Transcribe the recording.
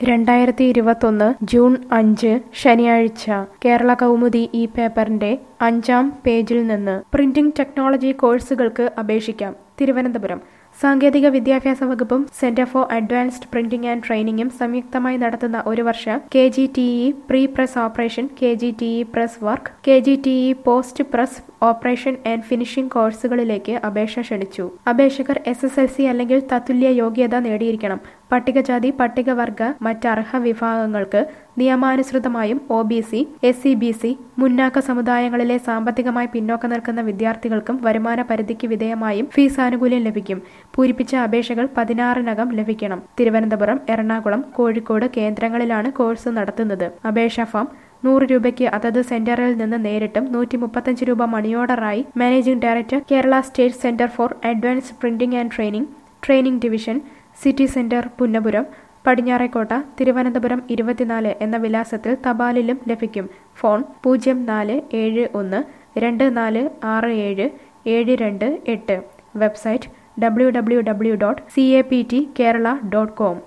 രണ്ടായിരത്തി ഇരുപത്തൊന്ന് ജൂൺ അഞ്ച് ശനിയാഴ്ച കേരള കൗമുദി ഈ പേപ്പറിന്റെ അഞ്ചാം പേജിൽ നിന്ന് പ്രിന്റിംഗ് ടെക്നോളജി കോഴ്സുകൾക്ക് അപേക്ഷിക്കാം തിരുവനന്തപുരം സാങ്കേതിക വിദ്യാഭ്യാസ വകുപ്പും centre for advanced printing and ട്രെയിനിങ്ങും സംയുക്തമായി നടത്തുന്ന ഒരു വർഷ K G T E pre press operation K G T E press work K G T E post press operation and finishing കോഴ്സുകളിലേക്ക് അപേക്ഷ ക്ഷണിച്ചു അപേക്ഷകർ എസ് എസ് എൽ സി അല്ലെങ്കിൽ തത്തുല്യ യോഗ്യത നേടിയിരിക്കണം പട്ടികജാതി പട്ടികവർഗ മറ്റർഹ വിഭാഗങ്ങൾക്ക് നിയമാനുസൃതമായും O B C S C B C മുന്നാക്ക സമുദായങ്ങളിലെ സാമ്പത്തികമായി പിന്നോക്കം നിൽക്കുന്ന വിദ്യാർത്ഥികൾക്കും വരുമാന പരിധിക്ക് വിധേയമായും ഫീസ് ആനുകൂല്യം ലഭിക്കും പൂരിപ്പിച്ച അപേക്ഷകൾ പതിനാറിനകം ലഭിക്കണം തിരുവനന്തപുരം എറണാകുളം കോഴിക്കോട് കേന്ദ്രങ്ങളിലാണ് കോഴ്സ് നടത്തുന്നത് അപേക്ഷാ ഫോം നൂറ് രൂപയ്ക്ക് അതത് സെന്ററിൽ നിന്ന് നേരിട്ടും നൂറ്റി മുപ്പത്തഞ്ച് രൂപ മണി ഓർഡറായി managing director Kerala state centre for advanced printing and training training division city centre Punnapuram Padinjarekotta Thiruvananthapuram ഇരുപത്തിനാല് എന്ന വിലാസത്തിൽ തപാലിലും ലഭിക്കും ഫോൺ പൂജ്യം നാല് ഏഴ് ഒന്ന് രണ്ട് നാല് ആറ് ഏഴ് ഏഴ് രണ്ട് എട്ട് website W W W dot C A P T Kerala dot com